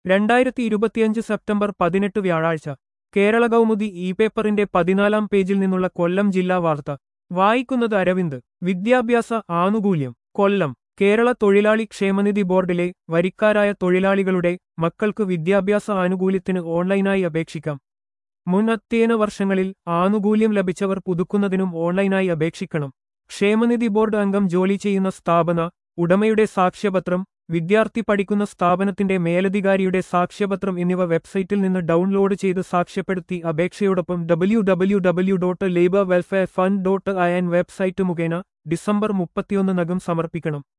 രണ്ടായിരത്തി ഇരുപത്തിയഞ്ച് സെപ്റ്റംബർ പതിനെട്ട് വ്യാഴാഴ്ച കേരള കൗമുദി ഇ പേപ്പറിന്റെ പതിനാലാം പേജിൽ നിന്നുള്ള കൊല്ലം ജില്ലാ വാർത്ത വായിക്കുന്നത് അരവിന്ദ് വിദ്യാഭ്യാസ ആനുകൂല്യം കൊല്ലം കേരള തൊഴിലാളി ക്ഷേമനിധി ബോർഡിലെ വരിക്കാരായ തൊഴിലാളികളുടെ മക്കൾക്ക് വിദ്യാഭ്യാസ ആനുകൂല്യത്തിന് ഓൺലൈനായി അപേക്ഷിക്കാം മുൻ അധ്യയന വർഷങ്ങളിൽ ആനുകൂല്യം ലഭിച്ചവർ പുതുക്കുന്നതിനും ഓൺലൈനായി അപേക്ഷിക്കണം ക്ഷേമനിധി ബോർഡ് അംഗം ജോലി ചെയ്യുന്ന സ്ഥാപന ഉടമയുടെ സാക്ഷ്യപത്രം വിദ്യാർത്ഥി പഠിക്കുന്ന സ്ഥാപനത്തിന്റെ മേലധികാരിയുടെ സാക്ഷ്യപത്രം എന്നിവ വെബ്സൈറ്റിൽ നിന്ന് ഡൗൺലോഡ് ചെയ്ത് സാക്ഷ്യപ്പെടുത്തി അപേക്ഷയോടൊപ്പം W W W dot labour welfare fund dot I N website മുഖേന ഡിസംബർ മുപ്പത്തിയൊന്നിനകം സമർപ്പിക്കണം